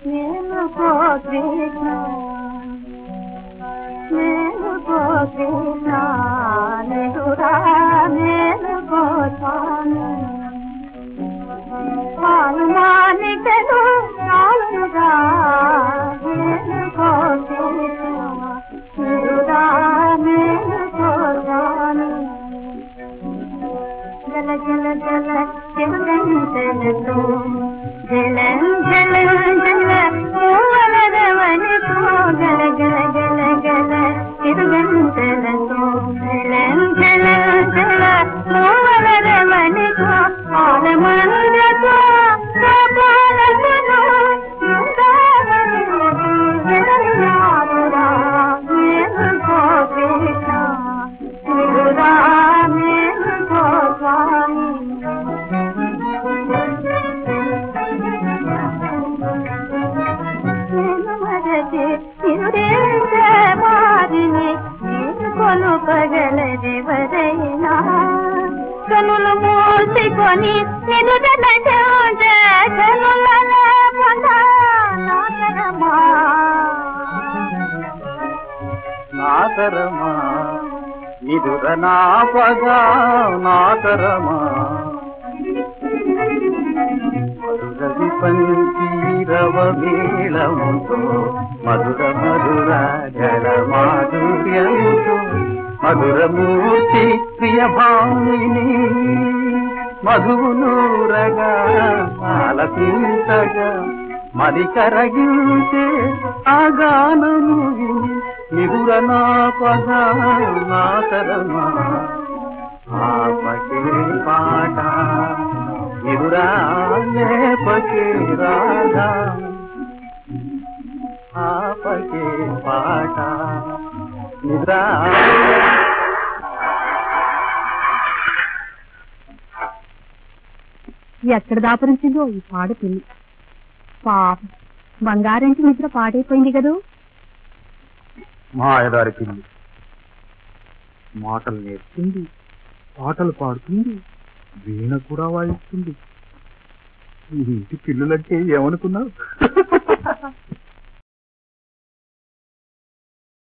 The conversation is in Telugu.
మేలుకో కృష్ణ మేలుకో కృష్ణ నిదురా మేలుకో స్వామి పాలుమానికలు నాలుగా మేలుకో కృష్ణ నిదురా మేలుకో స్వామి జల జల జల చిరుగంటలతో జలం జలం జల పూవలరవనితో గల గల గల గల చిరుగంటలతో జలం జలం జల పూవలరవనితో ఆలమందతో కాపాలకును మేలుకో కృష్ణ నిరురా మేలుకో స్వామి నేను మరచి నిరుడేంద్ర మారిని నేను కొలుపగలదెవరైనా కనులు మూసుకొని నిలుదన కనులలో పొందాకరమా నాతరమా నిదుర నాపగా నాతరమా మధురవి పంచీరవ మేళముతో మధుర మధుర జల మాధుర్యముతో మధురమూర్తి ప్రియ భామిని మధునూరగా ఆలపించగా మరి కరగించే ఆ గానము విని నిదుర నా పద నా తరమా ఆపకే పాట నిదురా లేపకే రాధా ఆపకే పాట నిద్రా ఎక్కడ దాపరించిందో ఈ పాడు పిల్లి పాప బంగారంటి నిద్ర పాడైపోయింది కదూ మాయదారి పిల్లి మాటలు నేర్చుకుంది పాటలు పాడుతుంది వీణ కూడా వాయిస్తుంది ఈ ఇంటి పిల్లులంటే ఏమనుకున్నావు